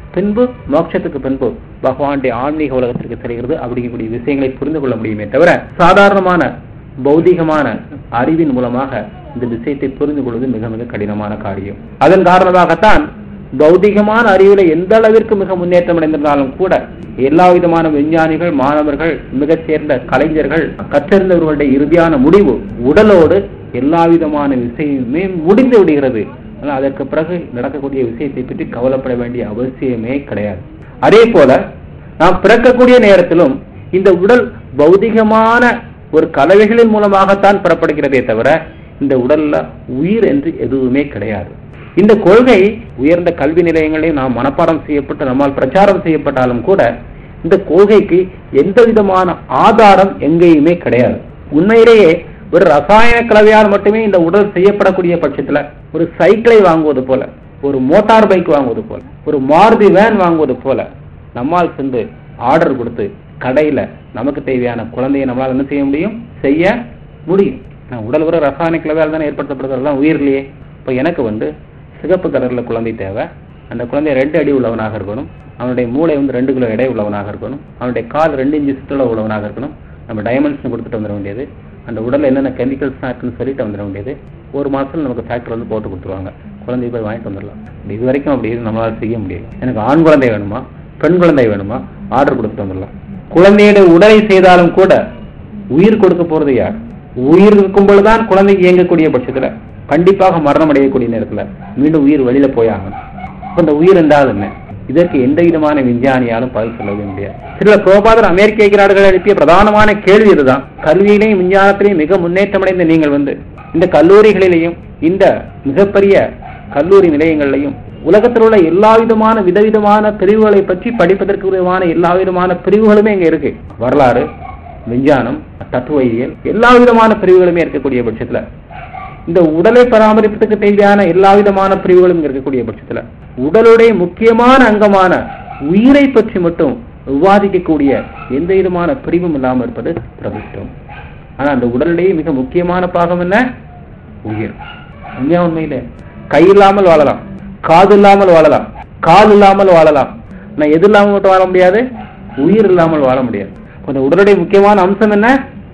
[SPEAKER 1] பின்பு மோட்சத்துக்கு பின்பு பகவானுடைய ஆன்மீக உலகத்திற்கு செல்கிறது அப்படிங்கக்கூடிய விஷயங்களை புரிந்து கொள்ள முடியுமே தவிர சாதாரணமான பௌதிகமான அறிவின் மூலமாக இந்த விஷயத்தை புரிந்து கொள்வது மிக மிக கடினமான காரியம் அதன் காரணமாகத்தான் பௌதிகமான அறிவில எந்த அளவிற்கு மிக முன்னேற்றம் அடைந்திருந்தாலும் கூட எல்லா விதமான விஞ்ஞானிகள் மாணவர்கள் மிகச் சேர்ந்த கலைஞர்கள் கற்றறிந்தவர்களுடைய இறுதியான முடிவு உடலோடு எல்லா விதமான விஷயமுமே முடிந்து விடுகிறது ஆனால் அதற்கு பிறகு நடக்கக்கூடிய விஷயத்தை பற்றி கவலைப்பட வேண்டிய அவசியமே கிடையாது அதே போல நாம் பிறக்கக்கூடிய நேரத்திலும் இந்த உடல் பௌதிகமான ஒரு கலவைகளின் மூலமாகத்தான் பெறப்படுகிறதே தவிர இந்த உடல்ல உயிர் என்று எதுவுமே கிடையாது இந்த கொள்கை உயர்ந்த கல்வி நிலையங்களையும் நாம் மனப்பாடம் செய்யப்பட்டு நம்மால் பிரச்சாரம் செய்யப்பட்டாலும் கூட இந்த கொள்கைக்கு எந்த விதமான ஆதாரம் எங்கேயுமே கிடையாது உண்மையிலேயே ஒரு ரசாயன கலவையால் மட்டுமே இந்த உடல் செய்யப்படக்கூடிய பட்சத்துல ஒரு சைக்கிளை வாங்குவது போல ஒரு மோட்டார் பைக் வாங்குவது போல ஒரு மாருதி வேன் வாங்குவது போல நம்மால் சென்று ஆர்டர் கொடுத்து கடையில நமக்கு தேவையான குழந்தையை நம்மளால் என்ன செய்ய முடியும் செய்ய முடியும் நான் உடல் ஒரு ரசாயன கலவையால் தானே ஏற்படுத்தப்படுறதெல்லாம் உயிர்லையே இப்போ எனக்கு வந்து சிகப்பு கலர்ல குழந்தை தேவை அந்த குழந்தை ரெண்டு அடி உள்ளவனாக இருக்கணும் அவனுடைய மூளை வந்து ரெண்டு கிலோ எடை உள்ளவனாக இருக்கணும் அவனுடைய கால் ரெண்டு இன்ச்சு சுற்றுலா உள்ளவனாக இருக்கணும் நம்ம டைமென்ஷன் கொடுத்துட்டு வந்துட வேண்டியது அந்த உடல்ல என்னென்ன கெமிக்கல்ஸ்லாம் இருக்குன்னு சொல்லிட்டு வந்துட வேண்டியது ஒரு மாசத்துல நமக்கு ஃபேக்டரி வந்து போட்டு கொடுத்துருவாங்க குழந்தைய போய் வாங்கிட்டு வந்துடலாம் இது வரைக்கும் அப்படி நம்மளால செய்ய முடியல எனக்கு ஆண் குழந்தை வேணுமா பெண் குழந்தை வேணுமா ஆர்டர் கொடுத்துட்டு வந்துடலாம் குழந்தையுடைய உடலை செய்தாலும் கூட உயிர் கொடுக்க போறது யார் உயிர் இருக்கும் பொழுதுதான் குழந்தைக்கு இயங்கக்கூடிய பட்சத்துல கண்டிப்பாக மரணம் அடையக்கூடிய நேரத்துல மீண்டும் உயிர் வெளியில போயாகணும் அப்ப இந்த உயிர் என்றால் என்ன இதற்கு எந்த விதமான விஞ்ஞானியாலும் பதில் சொல்லவே முடியாது சில புரோபாதர் அமெரிக்க ஐக்கிய நாடுகள் எழுப்பிய பிரதானமான கேள்வி இதுதான் கல்வியிலையும் விஞ்ஞானத்திலையும் மிக முன்னேற்றமடைந்த நீங்கள் வந்து இந்த கல்லூரிகளிலேயும் இந்த மிகப்பெரிய கல்லூரி நிலையங்களிலையும் உலகத்தில் உள்ள எல்லா விதமான விதவிதமான பிரிவுகளை பற்றி படிப்பதற்கு விதமான எல்லா விதமான பிரிவுகளுமே இங்க இருக்கு வரலாறு விஞ்ஞானம் தத்துவவியல் எல்லா விதமான பிரிவுகளுமே இருக்கக்கூடிய பட்சத்துல இந்த உடலை பராமரிப்பதற்கு தேவையான எல்லா விதமான பிரிவுகளும் இருக்கக்கூடிய பட்சத்துல உடலுடைய முக்கியமான அங்கமான உயிரை பற்றி மட்டும் விவாதிக்கக்கூடிய எந்த விதமான பிரிவும் இல்லாமல் இருப்பது பிரதிஷ்டம் ஆனா அந்த உடலுடைய மிக முக்கியமான பாகம் என்ன உயிர் உண்மையா உண்மையில கை இல்லாமல் வாழலாம் காது இல்லாமல் வாழலாம் கால் இல்லாமல் வாழலாம் நான் எது இல்லாமல் மட்டும் வாழ முடியாது உயிர் இல்லாமல் வாழ முடியாது அந்த உடலுடைய முக்கியமான அம்சம் என்ன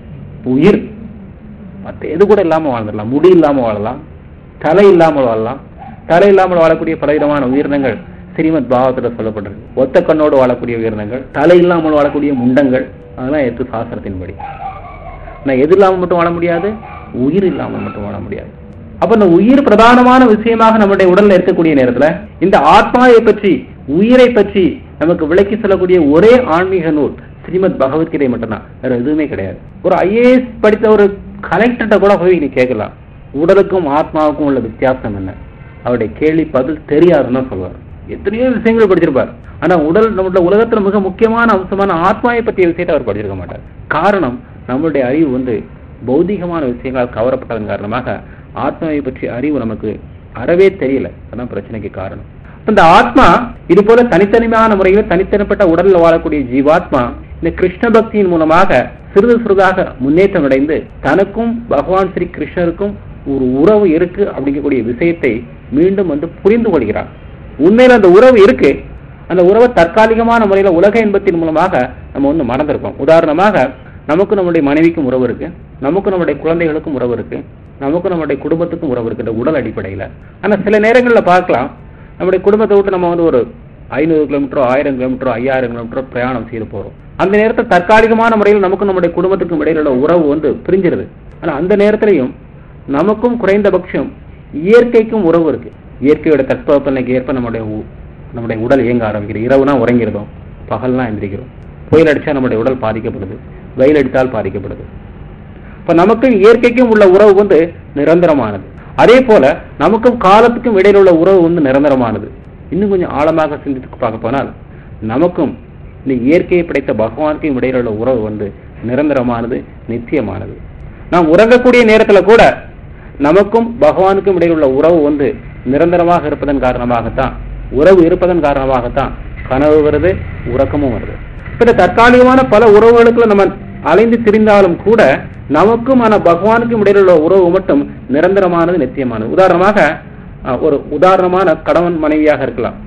[SPEAKER 1] உயிர் மற்ற எது கூட இல்லாமல் வாழ்ந்துடலாம் முடி இல்லாமல் வாழலாம் தலை இல்லாமல் வாழலாம் தலை இல்லாமல் வாழக்கூடிய பலவிதமான உயிரினங்கள் ஸ்ரீமத் பாகவத்துல சொல்லப்பட்டிருக்கு ஒத்த கண்ணோடு வாழக்கூடிய உயிரினங்கள் தலை இல்லாமல் வாழக்கூடிய முண்டங்கள் அதெல்லாம் எடுத்து சாஸ்திரத்தின்படி நான் எது இல்லாமல் மட்டும் வாழ முடியாது உயிர் இல்லாமல் மட்டும் வாழ முடியாது அப்ப இந்த உயிர் பிரதானமான விஷயமாக நம்முடைய உடல்ல இருக்கக்கூடிய நேரத்துல இந்த ஆத்மாவை பற்றி உயிரை பற்றி நமக்கு விளக்கி சொல்லக்கூடிய ஒரே ஆன்மீக நூல் ஸ்ரீமத் பகவத்கீதை மட்டும்தான் வேற எதுவுமே கிடையாது ஒரு ஐஏஎஸ் படித்த ஒரு கலெக்டர்கிட்ட கூட போய் நீ கேட்கலாம் உடலுக்கும் ஆத்மாவுக்கும் உள்ள வித்தியாசம் என்ன அவருடைய கேள்வி பதில் தெரியாதுன்னு தான் சொல்வார் எத்தனையோ விஷயங்கள் படிச்சிருப்பார் ஆனா உடல் நம்மளுடைய உலகத்துல மிக முக்கியமான அம்சமான ஆத்மாவை பற்றிய விஷயத்தை அவர் படிச்சிருக்க மாட்டார் காரணம் நம்மளுடைய அறிவு வந்து பௌதிகமான விஷயங்களால் கவரப்பட்டதன் காரணமாக ஆத்மாவை பற்றிய அறிவு நமக்கு அறவே தெரியல அதான் பிரச்சனைக்கு காரணம் இந்த ஆத்மா இது போல தனித்தனிமையான முறையில் தனித்தனிப்பட்ட உடலில் வாழக்கூடிய ஜீவாத்மா இந்த கிருஷ்ண பக்தியின் மூலமாக சிறிது சிறிதாக முன்னேற்றம் அடைந்து தனக்கும் பகவான் ஸ்ரீ கிருஷ்ணருக்கும் ஒரு உறவு இருக்கு அப்படிங்கக்கூடிய விஷயத்தை மீண்டும் வந்து புரிந்து கொள்கிறார் உண்மையில அந்த உறவு இருக்கு அந்த உறவை தற்காலிகமான முறையில உலக இன்பத்தின் மூலமாக நம்ம வந்து மறந்திருக்கோம் உதாரணமாக நமக்கு நம்முடைய மனைவிக்கும் உறவு இருக்கு நமக்கு நம்முடைய குழந்தைகளுக்கும் உறவு இருக்கு நமக்கு நம்முடைய குடும்பத்துக்கும் உறவு இருக்கு இந்த உடல் அடிப்படையில ஆனா சில நேரங்கள்ல பார்க்கலாம் நம்முடைய குடும்பத்தை விட்டு நம்ம வந்து ஒரு ஐநூறு கிலோமீட்டரோ ஆயிரம் கிலோமீட்டரோ ஐயாயிரம் கிலோமீட்டரோ பிரயாணம் செய்து போறோம் அந்த நேரத்தில் தற்காலிகமான முறையில் நமக்கும் நம்முடைய குடும்பத்துக்கும் இடையில உள்ள உறவு வந்து பிரிஞ்சிருது ஆனா அந்த நேரத்திலையும் நமக்கும் குறைந்தபட்சம் இயற்கைக்கும் உறவு இருக்கு இயற்கையோட தட்பவெப்பநிலைக்கு ஏற்ப நம்முடைய உ- நம்முடைய உடல் இயங்க ஆரம்பிக்கிறது இரவுனா உறங்கிறதும் பகல்னா எந்திரிக்கிறோம் புயல் அடிச்சா நம்முடைய உடல் பாதிக்கப்படுது வெயில் அடித்தால் பாதிக்கப்படுது இப்ப நமக்கும் இயற்கைக்கும் உள்ள உறவு வந்து நிரந்தரமானது அதே போல நமக்கும் காலத்துக்கும் இடையில உள்ள உறவு வந்து நிரந்தரமானது இன்னும் கொஞ்சம் ஆழமாக சிந்தித்து பார்க்க போனால் நமக்கும் இந்த இயற்கையை படைத்த பகவானுக்கும் இடையில உள்ள உறவு வந்து நிரந்தரமானது நிச்சயமானது நாம் உறங்கக்கூடிய நேரத்துல கூட நமக்கும் பகவானுக்கும் இடையில் உள்ள உறவு வந்து நிரந்தரமாக இருப்பதன் காரணமாகத்தான் உறவு இருப்பதன் காரணமாகத்தான் கனவு வருது உறக்கமும் வருது இப்ப இந்த தற்காலிகமான பல உறவுகளுக்குள்ள நம்ம அலைந்து திரிந்தாலும் கூட நமக்கும் ஆன பகவானுக்கும் இடையில உள்ள உறவு மட்டும் நிரந்தரமானது நிச்சயமானது உதாரணமாக அஹ், ஒரு உதாரணமான கணவன் மனைவியாக இருக்கலாம்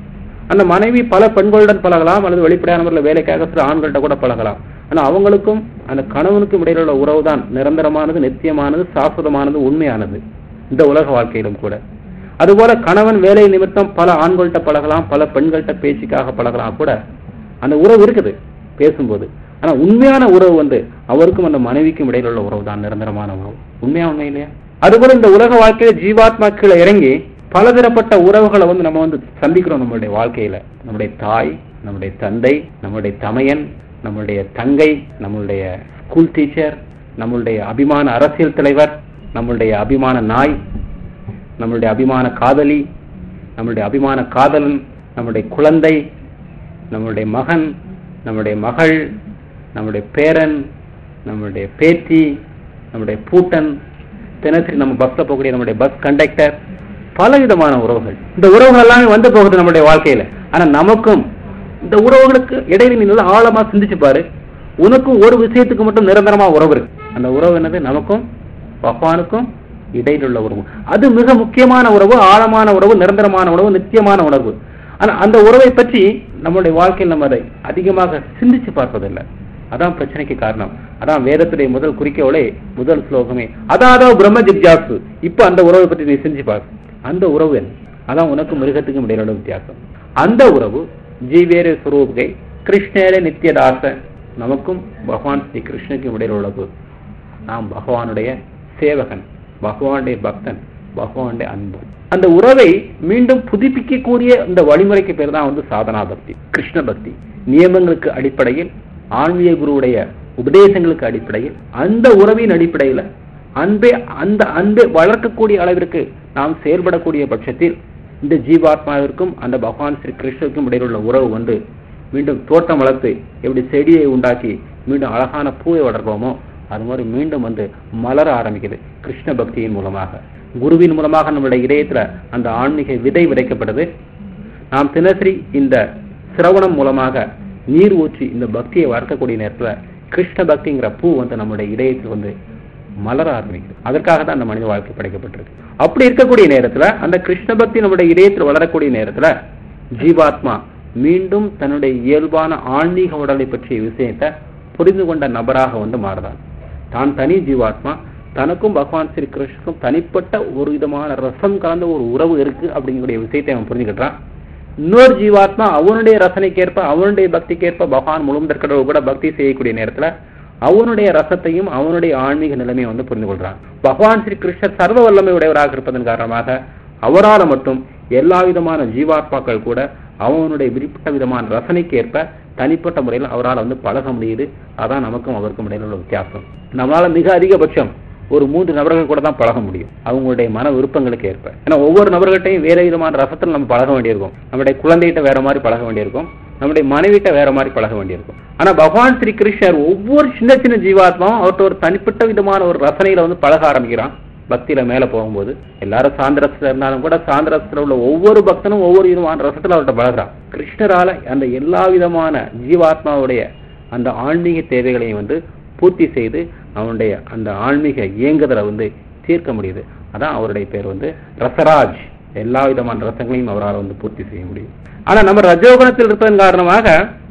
[SPEAKER 1] அந்த மனைவி பல பெண்களுடன் பழகலாம் அல்லது வெளிப்படையான முறையில் வேலைக்காக சில ஆண்கள்கிட்ட கூட பழகலாம் ஆனா அவங்களுக்கும் அந்த கணவனுக்கும் இடையில உள்ள உறவு தான் நிரந்தரமானது நித்தியமானது சாஸ்வதமானது உண்மையானது இந்த உலக வாழ்க்கையிலும் கூட அதுபோல கணவன் வேலை நிமித்தம் பல ஆண்கள்கிட்ட பழகலாம் பல பெண்கள்கிட்ட பேச்சுக்காக பழகலாம் கூட அந்த உறவு இருக்குது பேசும்போது ஆனா உண்மையான உறவு வந்து அவருக்கும் அந்த மனைவிக்கும் இடையில உள்ள உறவு தான் நிரந்தரமான உறவு உண்மையா உண்மை இல்லையா அதுபோல இந்த உலக வாழ்க்கையில ஜீவாத்மாக்களை இறங்கி பலதரப்பட்ட உறவுகளை வந்து நம்ம வந்து சந்திக்கிறோம் நம்மளுடைய வாழ்க்கையில நம்முடைய தாய் நம்முடைய தந்தை நம்முடைய தமையன் நம்மளுடைய தங்கை நம்மளுடைய ஸ்கூல் டீச்சர் நம்மளுடைய அபிமான அரசியல் தலைவர் நம்மளுடைய அபிமான நாய் நம்மளுடைய அபிமான காதலி நம்மளுடைய அபிமான காதலன் நம்முடைய குழந்தை நம்மளுடைய மகன் நம்முடைய மகள் நம்முடைய பேரன் நம்மளுடைய பேத்தி நம்முடைய பூட்டன் தினசரி நம்ம பஸ்ல போகக்கூடிய நம்முடைய பஸ் கண்டக்டர் பல விதமான உறவுகள் இந்த உறவுகள் எல்லாமே வந்து போகுது நம்முடைய வாழ்க்கையில ஆனா நமக்கும் இந்த உறவுகளுக்கு இடையில நீ நல்லா ஆழமா சிந்திச்சு பாரு உனக்கும் ஒரு விஷயத்துக்கு மட்டும் நிரந்தரமா உறவு இருக்கு அந்த உறவு என்னது நமக்கும் பகவானுக்கும் இடையில் உள்ள உறவு அது மிக முக்கியமான உறவு ஆழமான உறவு நிரந்தரமான உறவு நித்தியமான உணர்வு ஆனா அந்த உறவை பற்றி நம்மளுடைய வாழ்க்கையில் நம்ம அதை அதிகமாக சிந்திச்சு பார்ப்பதில்லை அதான் பிரச்சனைக்கு காரணம் அதான் வேதத்துடைய முதல் குறிக்கோளே முதல் ஸ்லோகமே அதாதோ பிரம்ம ஜிக்ஜாசு இப்ப அந்த உறவை பற்றி நீ சிந்திச்சு பார் அந்த உறவு என்ன அதான் உனக்கும் மிருகத்துக்கும் இடையில உள்ள வித்தியாசம் அந்த உறவு ஜீவேர சுரூபகை கிருஷ்ணேர நித்தியதாச நமக்கும் பகவான் ஸ்ரீ கிருஷ்ணனுக்கும் இடையில உள்ளது நாம் பகவானுடைய சேவகன் பகவானுடைய பக்தன் பகவானுடைய அன்பு அந்த உறவை மீண்டும் புதுப்பிக்கக்கூடிய இந்த வழிமுறைக்கு பேர் தான் வந்து சாதனா பக்தி கிருஷ்ண பக்தி நியமங்களுக்கு அடிப்படையில் ஆன்மீக குருவுடைய உபதேசங்களுக்கு அடிப்படையில் அந்த உறவின் அடிப்படையில் அன்பே அந்த அன்பை வளர்க்கக்கூடிய அளவிற்கு நாம் செயல்படக்கூடிய பட்சத்தில் இந்த ஜீவாத்மாவிற்கும் அந்த பகவான் ஸ்ரீ கிருஷ்ணருக்கும் இடையில் உள்ள உறவு வந்து மீண்டும் தோட்டம் வளர்த்து எப்படி செடியை உண்டாக்கி மீண்டும் அழகான பூவை வளர்ப்போமோ அது மாதிரி மீண்டும் வந்து மலர ஆரம்பிக்குது கிருஷ்ண பக்தியின் மூலமாக குருவின் மூலமாக நம்மளுடைய இதயத்துல அந்த ஆன்மீக விதை விதைக்கப்படுது நாம் தினசரி இந்த சிரவணம் மூலமாக நீர் ஊற்றி இந்த பக்தியை வளர்க்கக்கூடிய நேரத்துல கிருஷ்ண பக்திங்கிற பூ வந்து நம்முடைய இதயத்தில் வந்து மலர ஆரம்பிக்குது அதற்காக தான் அந்த மனித வாழ்க்கை படைக்கப்பட்டிருக்கு அப்படி இருக்கக்கூடிய நேரத்துல அந்த கிருஷ்ண பக்தி நம்முடைய இதயத்தில் வளரக்கூடிய நேரத்துல ஜீவாத்மா மீண்டும் தன்னுடைய இயல்பான ஆன்மீக உடலை பற்றிய விஷயத்தை புரிந்து கொண்ட நபராக வந்து மாறுதான் தான் தனி ஜீவாத்மா தனக்கும் பகவான் ஸ்ரீ கிருஷ்ணனுக்கும் தனிப்பட்ட ஒரு விதமான ரசம் கலந்த ஒரு உறவு இருக்கு அப்படிங்கக்கூடிய விஷயத்தை அவன் புரிஞ்சுக்கிட்டான் இன்னொரு ஜீவாத்மா அவனுடைய ரசனைக்கேற்ப அவனுடைய பக்திக்கேற்ப பகவான் முழுவதற்கடவு கூட பக்தி செய்யக்கூடிய நேரத்துல அவனுடைய ரசத்தையும் அவனுடைய ஆன்மீக நிலைமையை வந்து புரிந்து கொள்றான் பகவான் ஸ்ரீ கிருஷ்ணர் சர்வ வல்லமை உடையவராக இருப்பதன் காரணமாக அவரால் மட்டும் எல்லா விதமான ஜீவாத்மாக்கள் கூட அவனுடைய விருப்பட்ட விதமான ரசனைக்கேற்ப தனிப்பட்ட முறையில் அவரால் வந்து பழக முடியுது அதான் நமக்கும் அவருக்கும் இடையில உள்ள வித்தியாசம் நம்மளால மிக அதிகபட்சம் ஒரு மூன்று நபர்கள் கூட தான் பழக முடியும் அவங்களுடைய மன விருப்பங்களுக்கு ஏற்ப ஏன்னா ஒவ்வொரு நபர்கள்ட்டையும் வேற விதமான ரசத்தில் நம்ம பழக வேண்டியிருக்கும் நம்முடைய குழந்தைகிட்ட வேற மாதிரி பழக வேண்டியிருக்கும் நம்முடைய மனைவிட்ட வேற மாதிரி பழக வேண்டியிருக்கும் ஆனா பகவான் ஸ்ரீ கிருஷ்ணர் ஒவ்வொரு சின்ன சின்ன ஜீவாத்மாவும் அவர்கிட்ட ஒரு தனிப்பட்ட விதமான ஒரு ரசனையில வந்து பழக ஆரம்பிக்கிறான் பக்தியில மேல போகும்போது எல்லாரும் சாந்திரசத்துல இருந்தாலும் கூட சாந்திரசத்துல உள்ள ஒவ்வொரு பக்தனும் ஒவ்வொரு விதமான ரசத்துல அவர்கிட்ட பழகிறான் கிருஷ்ணரால அந்த எல்லா விதமான ஜீவாத்மாவுடைய அந்த ஆன்மீக தேவைகளையும் வந்து பூர்த்தி செய்து அவனுடைய அந்த ஆன்மீக இயங்குதலை வந்து தீர்க்க முடியுது அதான் அவருடைய பேர் வந்து ரசராஜ் எல்லா விதமான ரசங்களையும் அவரால் வந்து பூர்த்தி செய்ய முடியும் ஆனா நம்ம ரஜோகுணத்தில் இருப்பதன் காரணமாக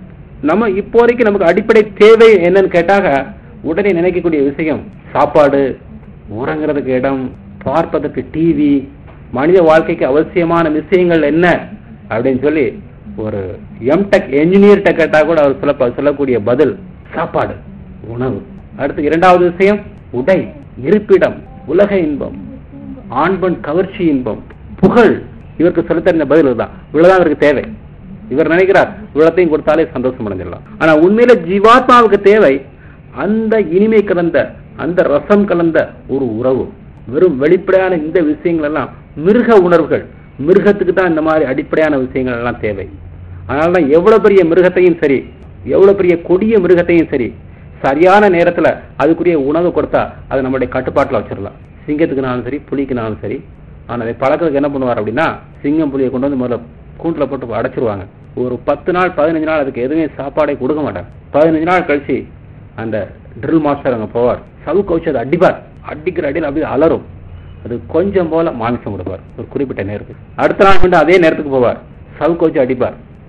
[SPEAKER 1] நம்ம இப்போதைக்கு நமக்கு அடிப்படை தேவை என்னன்னு கேட்டாக உடனே நினைக்கக்கூடிய விஷயம் சாப்பாடு உறங்குறதுக்கு இடம் பார்ப்பதற்கு டிவி மனித வாழ்க்கைக்கு அவசியமான விஷயங்கள் என்ன அப்படின்னு சொல்லி ஒரு எம்டெக் என்ஜினியர்கிட்ட கேட்டா கூட அவர் சொல்ல சொல்லக்கூடிய பதில் சாப்பாடு உணவு அடுத்து இரண்டாவது விஷயம் உடை இருப்பிடம் உலக இன்பம் ஆண்பன் கவர்ச்சி இன்பம் புகழ் இவருக்கு சொல்ல தெரிஞ்ச பதில் தான் இவ்வளவுதான் இவருக்கு தேவை இவர் நினைக்கிறார் இவ்வளத்தையும் கொடுத்தாலே சந்தோஷம் அடைஞ்சிடலாம் ஆனா உண்மையில ஜீவாத்மாவுக்கு தேவை அந்த இனிமை கலந்த அந்த ரசம் கலந்த ஒரு உறவு வெறும் வெளிப்படையான இந்த விஷயங்கள் எல்லாம் மிருக உணர்வுகள் மிருகத்துக்கு தான் இந்த மாதிரி அடிப்படையான விஷயங்கள் எல்லாம் தேவை அதனாலதான் எவ்வளவு பெரிய மிருகத்தையும் சரி எவ்வளவு பெரிய கொடிய மிருகத்தையும் சரி சரியான நேரத்துல அதுக்குரிய உணவு கொடுத்தா அது நம்மளுடைய கட்டுப்பாட்டுல வச்சிடலாம் சிங்கத்துக்குனாலும் சரி புலிக்குனாலும் சரி ஆனா அதை பழக்கிறதுக்கு என்ன பண்ணுவார் அப்படின்னா சிங்கம் புலியை கொண்டு வந்து முதல்ல கூண்டுல போட்டு அடைச்சிருவாங்க ஒரு பத்து நாள் பதினஞ்சு நாள் அதுக்கு எதுவுமே சாப்பாடே கொடுக்க மாட்டாங்க பதினஞ்சு நாள் கழிச்சு அந்த ட்ரில் மாஸ்டர் அங்க போவார் சவு கவுச்சு அதை அடிப்பார் அடிக்கிற அடியில் அப்படியே அலரும் அது கொஞ்சம் போல மாமிசம் கொடுப்பார் ஒரு குறிப்பிட்ட நேரத்துக்கு அடுத்த நாள் மீண்டும் அதே நேரத்துக்கு போவார் சவு கவுச்சு அடிப்பார்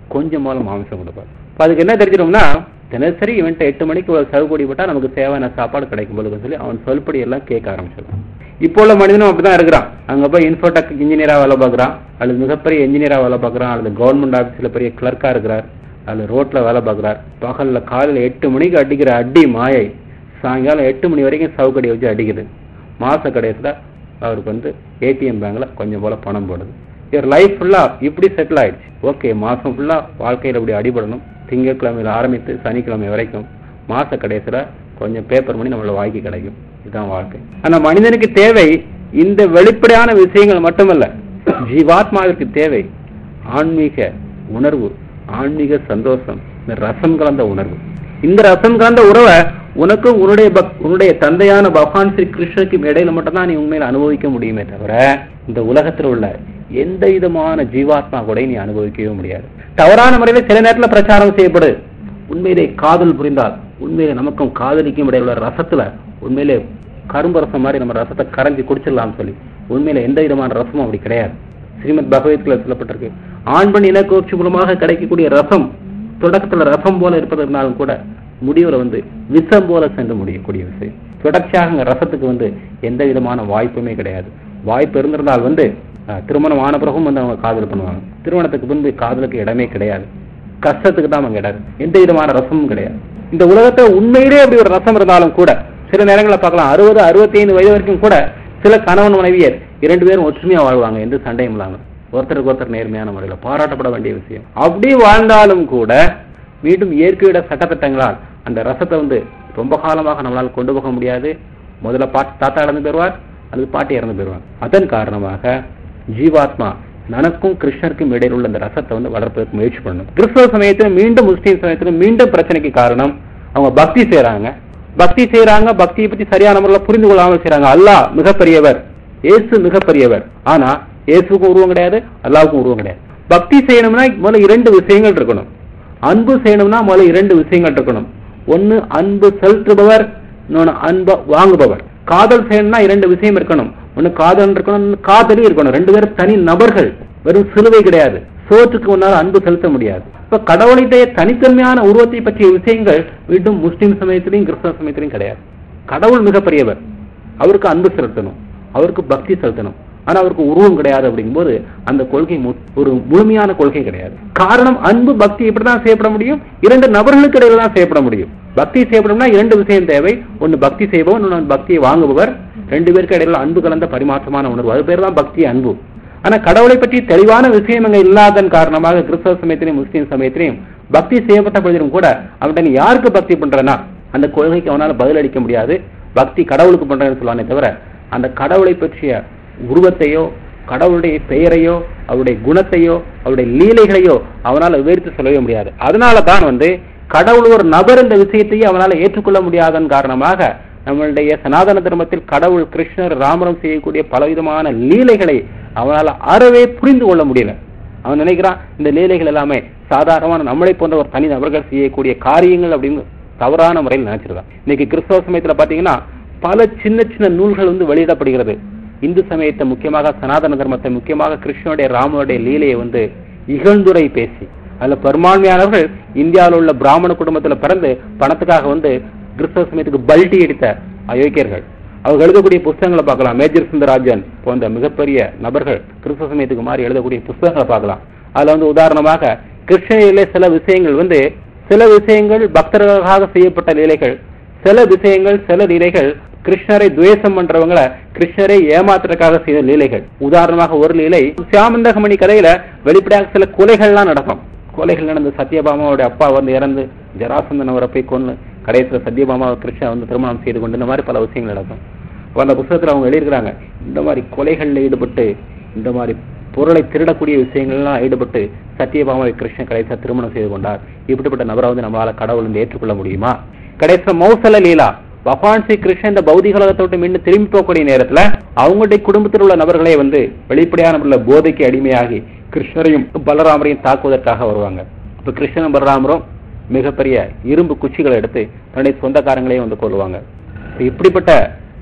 [SPEAKER 1] கொஞ்சம் போல மாமிசம் கொடுப்பார் இப்போ அதுக்கு என்ன தெரிஞ்சிடும்னா தினசரி இவன்ட்ட எட்டு மணிக்கு ஒரு சவுகூடி போட்டா நமக்கு தேவையான சாப்பாடு கிடைக்கும் போதுன்னு சொல்லி அவன் சொல்படி எல்லாம் கேட்க ஆரம்பிச்சிடும் இப்போ உள்ள மனிதனும் அப்படிதான் இருக்கிறான் அங்க போய் இன்ஃபோடெக் இன்ஜினியரா வேலை பார்க்குறான் அல்லது மிகப்பெரிய இன்ஜினியரா வேலை பார்க்குறான் அல்லது கவர்மெண்ட் ஆஃபீஸில் பெரிய கிளர்க்கா இருக்கிறார் அல்லது ரோட்ல வேலை பார்க்குறார் பகல்ல காலையில எட்டு மணிக்கு அடிக்கிற அடி மாயை சாயங்காலம் எட்டு மணி வரைக்கும் சவுக்கடியை வச்சு அடிக்குது மாச கடைசியில் அவருக்கு வந்து ஏடிஎம் பேங்க்ல கொஞ்சம் போல பணம் போடுது இவர் லைஃப் ஃபுல்லா இப்படி செட்டில் ஆயிடுச்சு ஓகே மாசம் ஃபுல்லா வாழ்க்கையில இப்படி அடிபடணும் திங்கட்கிழமையில ஆரம்பித்து சனிக்கிழமை வரைக்கும் மாச கடைசியில கொஞ்சம் பேப்பர் மணி நம்மள வாங்கி கிடைக்கும் இதுதான் வாழ்க்கை ஆனா மனிதனுக்கு தேவை இந்த வெளிப்படையான விஷயங்கள் மட்டுமல்ல ஜீவாத்மாவிற்கு தேவை ஆன்மீக உணர்வு ஆன்மீக சந்தோஷம் இந்த ரசம் கலந்த உணர்வு இந்த ரசம் கலந்த உறவை உனக்கும் உன்னுடைய பக் உன்னுடைய தந்தையான பகவான் ஸ்ரீ கிருஷ்ணருக்கும் இடையில மட்டும்தான் நீ உண்மையில அனுபவிக்க முடியுமே தவிர இந்த உலகத்தில் உள்ள எந்த விதமான ஜீவாத்மா கூட நீ அனுபவிக்கவே முடியாது தவறான முறையில சில நேரத்துல பிரச்சாரம் செய்யப்படு உண்மையிலே காதல் புரிந்தால் உண்மையிலே நமக்கும் காதலிக்கும் இடையில உள்ள ரசத்துல உண்மையிலே கரும்பு ரசம் மாதிரி நம்ம ரசத்தை கரைஞ்சி குடிச்சிடலாம்னு சொல்லி உண்மையில எந்த விதமான ரசமும் அப்படி கிடையாது ஸ்ரீமத் பகவத்கீதை சொல்லப்பட்டிருக்கு ஆண் பெண் இனக்கோட்சி மூலமாக கிடைக்கக்கூடிய ரசம் தொடக்கத்துல ரசம் போல இருப்பதனாலும் கூட முடிவுல வந்து விஷம் போல சென்று முடியக்கூடிய விஷயம் தொடர்ச்சியாக அங்க ரசத்துக்கு வந்து எந்த விதமான வாய்ப்புமே கிடையாது வாய்ப்பு இருந்திருந்தால் வந்து அஹ், திருமணம் ஆன பிறகும் வந்து அவங்க காதல் பண்ணுவாங்க திருமணத்துக்கு பின்பு காதலுக்கு இடமே கிடையாது கஷ்டத்துக்கு தான் அவங்க இடம் எந்த விதமான ரசமும் கிடையாது இந்த உலகத்துல உண்மையிலே அப்படி ஒரு ரசம் இருந்தாலும் கூட சில நேரங்களில் பார்க்கலாம் அறுபது அறுபத்தி ஐந்து வயது வரைக்கும் கூட சில கணவன் மனைவியர் இரண்டு பேரும் ஒற்றுமையா வாழ்வாங்க எந்த சண்டையும் இல்லாம ஒருத்தருக்கு ஒருத்தர் நேர்மையான முறையில பாராட்டப்பட வேண்டிய விஷயம் அப்படி வாழ்ந்தாலும் கூட மீண்டும் இயற்கையோட சட்டத்திட்டங்களால் அந்த ரசத்தை வந்து ரொம்ப காலமாக நம்மளால் கொண்டு போக முடியாது முதல்ல பாட்டி தாத்தா இறந்து போயிடுவார் அல்லது பாட்டி இறந்து போயிடுவார் அதன் காரணமாக ஜீவாத்மா நனக்கும் கிருஷ்ணருக்கும் இடையில் உள்ள அந்த ரசத்தை வந்து வளர்ப்பதற்கு முயற்சி பண்ணணும் கிறிஸ்தவ சமயத்திலும் மீண்டும் முஸ்லீம் சமயத்திலும் மீண்டும் பிரச்சனைக்கு காரணம் அவங்க பக்தி செய்றாங்க பக்தி செய்றாங்க பக்தியை பத்தி சரியான முறையில் புரிந்து கொள்ளாமல் செய்றாங்க அல்லாஹ் மிகப்பெரியவர் இயேசு மிகப்பெரியவர் ஆனா இயேசுக்கும் உருவம் கிடையாது அல்லாவுக்கும் உருவம் கிடையாது பக்தி செய்யணும்னா முதல்ல இரண்டு விஷயங்கள் இருக்கணும் அன்பு செய்யணும்னா முதல்ல இரண்டு விஷயங்கள் இருக்கணும் ஒன்னு அன்பு செலுத்துபவர் இன்னொன்னு அன்பை வாங்குபவர் காதல் செய்யணும்னா இரண்டு விஷயம் இருக்கணும் ஒன்னு காதல் இருக்கணும் இன்னொன்னு காதலி இருக்கணும் ரெண்டு பேரும் தனி நபர்கள் வெறும் சிலுவை கிடையாது சோற்றுக்கு முன்னால் அன்பு செலுத்த முடியாது இப்ப கடவுளுடைய தனித்தன்மையான உருவத்தை பற்றிய விஷயங்கள் மீண்டும் முஸ்லிம் சமயத்திலையும் கிறிஸ்தவ சமயத்திலையும் கிடையாது கடவுள் மிகப்பெரியவர் அவருக்கு அன்பு செலுத்தணும் அவருக்கு பக்தி செலுத்தணும் ஆனா அவருக்கு உருவம் கிடையாது அப்படிங்கும்போது அந்த கொள்கை மு- ஒரு முழுமையான கொள்கை கிடையாது காரணம் அன்பு பக்தி இப்படிதான் செய்யப்பட முடியும் இரண்டு நபர்களுக்கு இடையில தான் செய்யப்பட முடியும் பக்தி செய்யப்படும்னா இரண்டு விஷயம் தேவை ஒன்னு பக்தி செய்பவன் இன்னொன்னு பக்தியை வாங்குபவர் ரெண்டு பேருக்கு இடையில அன்பு கலந்த பரிமாற்றமான உணர்வு அது பேர் தான் பக்தி அன்பு ஆனா கடவுளை பற்றி தெளிவான விஷயம் அங்க இல்லாதன் காரணமாக கிறிஸ்தவ சமயத்திலையும் முஸ்லீம் சமயத்திலையும் பக்தி செய்யப்பட்ட பொழுதிலும் கூட அவன்கிட்ட நீ யாருக்கு பக்தி பண்றனா அந்த கொள்கைக்கு அவனால பதிலளிக்க முடியாது பக்தி கடவுளுக்கு பண்றேன்னு சொல்லுவானே தவிர அந்த கடவுளை பற்றிய உருவத்தையோ கடவுளுடைய பெயரையோ அவருடைய குணத்தையோ அவருடைய லீலைகளையோ அவனால விவரித்து சொல்லவே முடியாது அதனால தான் வந்து கடவுள் ஒரு நபர் இந்த விஷயத்தையே அவனால ஏற்றுக்கொள்ள முடியாதன் காரணமாக நம்மளுடைய சனாதன தர்மத்தில் கடவுள் கிருஷ்ணர் ராமரம் செய்யக்கூடிய பலவிதமான லீலைகளை அவனால அறவே புரிந்து கொள்ள முடியல அவன் நினைக்கிறான் இந்த லீலைகள் எல்லாமே சாதாரணமான நம்மளை போன்ற ஒரு தனி நபர்கள் செய்யக்கூடிய காரியங்கள் அப்படின்னு தவறான முறையில் நினைச்சிருக்கான் இன்னைக்கு கிறிஸ்தவ சமயத்துல பாத்தீங்கன்னா பல சின்ன சின்ன நூல்கள் வந்து வெளியிடப்படுகிறது இந்து சமயத்தை முக்கியமாக சனாதன தர்மத்தை முக்கியமாக கிருஷ்ணனுடைய ராமனுடைய லீலையை வந்து இகழ்ந்துரை பேசி அதுல பெரும்பான்மையானவர்கள் இந்தியாவில் உள்ள பிராமண குடும்பத்துல பிறந்து பணத்துக்காக வந்து கிறிஸ்தவ சமயத்துக்கு பல்டி அடித்த அயோக்கியர்கள் அவங்க எழுதக்கூடிய புஸ்தகங்களை பார்க்கலாம் மேஜர் சுந்தரராஜன் போன்ற மிகப்பெரிய நபர்கள் கிறிஸ்தவ சமயத்துக்கு மாறி எழுதக்கூடிய புஸ்தகங்களை பார்க்கலாம் அதுல வந்து உதாரணமாக கிருஷ்ணனிலே சில விஷயங்கள் வந்து சில விஷயங்கள் பக்தர்களுக்காக செய்யப்பட்ட லீலைகள் சில விஷயங்கள் சில லீலைகள் கிருஷ்ணரை துவேஷம் பண்றவங்கள கிருஷ்ணரை ஏமாத்துறதுக்காக செய்த லீலைகள் உதாரணமாக ஒரு லீலை சியாமந்தகமணி கதையில வெளிப்படையாக சில கொலைகள்லாம் நடக்கும் கொலைகள் நடந்து சத்யபாமாவோட அப்பா வந்து இறந்து ஜராசந்தன் அவரை போய் கொண்டு கடைசியில் சத்யபாமாவை கிருஷ்ணன் வந்து திருமணம் செய்து கொண்டு இந்த மாதிரி பல விஷயங்கள் நடக்கும் அப்ப அந்த புத்தகத்துல அவங்க எழுதியிருக்கிறாங்க இந்த மாதிரி கொலைகள்ல ஈடுபட்டு இந்த மாதிரி பொருளை திருடக்கூடிய விஷயங்கள்லாம் ஈடுபட்டு சத்யபாமாவை கிருஷ்ணன் கடைசியா திருமணம் செய்து கொண்டார் இப்படிப்பட்ட நபரை வந்து நம்மளால கடவுள் வந்து ஏற்றுக்கொள்ள முடியுமா கடைசியா மௌசல லீலா பகவான் ஸ்ரீ கிருஷ்ணன் இந்த பௌதிக உலகத்தை விட்டு மீண்டும் திரும்பி போகக்கூடிய நேரத்துல அவங்களுடைய குடும்பத்தில் உள்ள நபர்களே வந்து வெளிப்படையான உள்ள போதைக்கு அடிமையாகி கிருஷ்ணரையும் பலராமரையும் தாக்குவதற்காக வருவாங்க இப்ப கிருஷ்ணனும் பலராமரும் மிகப்பெரிய இரும்பு குச்சிகளை எடுத்து தன்னுடைய சொந்தக்காரங்களையும் வந்து கொள்வாங்க இப்ப இப்படிப்பட்ட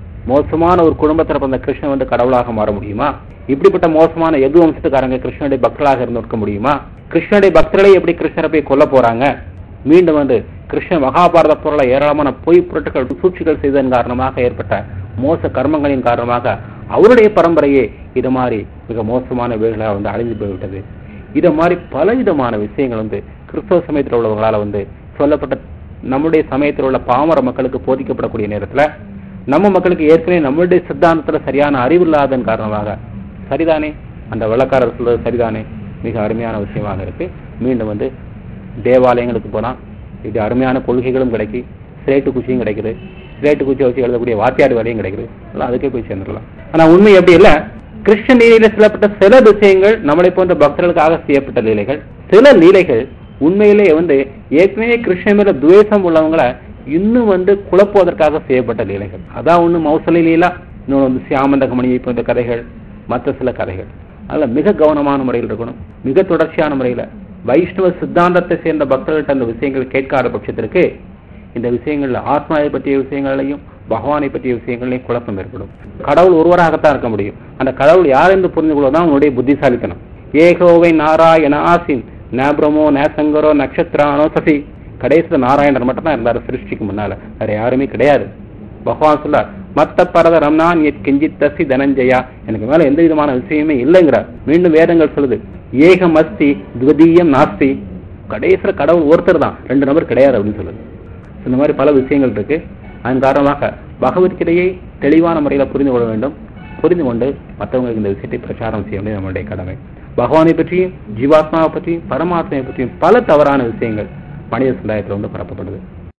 [SPEAKER 1] மோசமான ஒரு குடும்பத்தில் பிறந்த கிருஷ்ணன் வந்து கடவுளாக மாற முடியுமா இப்படிப்பட்ட மோசமான எது வம்சத்துக்காரங்க கிருஷ்ணனுடைய பக்தர்களாக இருந்து இருக்க முடியுமா கிருஷ்ணனுடைய பக்தர்களை எப்படி கிருஷ்ணரை போய் கொல்ல போறாங்க மீண்டும் வந்து கிருஷ்ணன் மகாபாரத பொருளை ஏராளமான பொய் புரட்டுகள் சூழ்ச்சிகள் செய்ததன் காரணமாக ஏற்பட்ட மோச கர்மங்களின் காரணமாக அவருடைய பரம்பரையே இது மாதிரி மிக மோசமான வேர்களாக வந்து அழிந்து போய்விட்டது இது மாதிரி பலவிதமான விஷயங்கள் வந்து கிறிஸ்தவ சமயத்தில் உள்ளவங்களால வந்து சொல்லப்பட்ட நம்முடைய சமயத்தில் உள்ள பாமர மக்களுக்கு போதிக்கப்படக்கூடிய நேரத்துல நம்ம மக்களுக்கு ஏற்கனவே நம்மளுடைய சித்தாந்தத்துல சரியான அறிவு இல்லாதன் காரணமாக சரிதானே அந்த வெள்ளக்காரர் சொல்றது சரிதானே மிக அருமையான விஷயமாக இருக்கு மீண்டும் வந்து தேவாலயங்களுக்கு போனா இது அருமையான கொள்கைகளும் கிடைக்கி சிலேட்டு குச்சியும் கிடைக்குது சிலேட்டு குச்சியை வச்சு எழுதக்கூடிய வாத்தியார் வேலையும் கிடைக்குது எல்லாம் அதுக்கே போய் சேர்ந்துடலாம் ஆனா உண்மை எப்படி இல்ல கிருஷ்ண லீலையில சொல்லப்பட்ட சில விஷயங்கள் நம்மளை போன்ற பக்தர்களுக்காக செய்யப்பட்ட லீலைகள் சில லீலைகள் உண்மையிலே வந்து ஏற்கனவே கிருஷ்ணன் மேல துவேஷம் உள்ளவங்களை இன்னும் வந்து குழப்புவதற்காக செய்யப்பட்ட லீலைகள் அதான் ஒண்ணு மௌசலி லீலா இன்னொன்று வந்து சியாமந்தகமணியை போன்ற கதைகள் மற்ற சில கதைகள் அதில் மிக கவனமான முறையில் இருக்கணும் மிக தொடர்ச்சியான முறையில் வைஷ்ணவ சித்தாந்தத்தை சேர்ந்த பக்தர்கள்ட்ட அந்த விஷயங்கள் கேட்காத பட்சத்திற்கு இந்த விஷயங்கள்ல ஆத்மாவை பற்றிய விஷயங்களையும் பகவானை பற்றிய விஷயங்களையும் குழப்பம் ஏற்படும் கடவுள் ஒருவராகத்தான் இருக்க முடியும் அந்த கடவுள் யார் என்று புரிந்து கொள்வதுதான் உன்னுடைய புத்திசாலித்தனம் ஏகோவை நாராயண ஆசின் நேப்ரமோ நேசங்கரோ நட்சத்திரானோ சசி கடைசியில் நாராயணர் மட்டும் தான் இருந்தார் சிருஷ்டிக்கு முன்னால வேற யாருமே கிடையாது பகவான் சொல்லார் மத்த பரதரம் நான் கிஞ்சித் தசி தனஞ்சயா எனக்கு மேல எந்த விதமான விஷயமே இல்லைங்கிறார் மீண்டும் வேதங்கள் சொல்லுது ஏகம் அஸ்தி துவதீயம் நாஸ்தி கடைசியில கடவுள் ஒருத்தர் தான் ரெண்டு நபர் கிடையாது அப்படின்னு சொல்லுது இந்த மாதிரி பல விஷயங்கள் இருக்கு அதன் காரணமாக பகவத்கீதையை தெளிவான முறையில் புரிந்து கொள்ள வேண்டும் புரிந்து கொண்டு மற்றவங்களுக்கு இந்த விஷயத்தை பிரச்சாரம் செய்ய வேண்டியது நம்மளுடைய கடமை பகவானை பற்றியும் ஜீவாத்மாவை பற்றியும் பரமாத்மாவை பற்றியும் பல தவறான விஷயங்கள் மனித சமுதாயத்தில் வந்து பரப்பப்படுது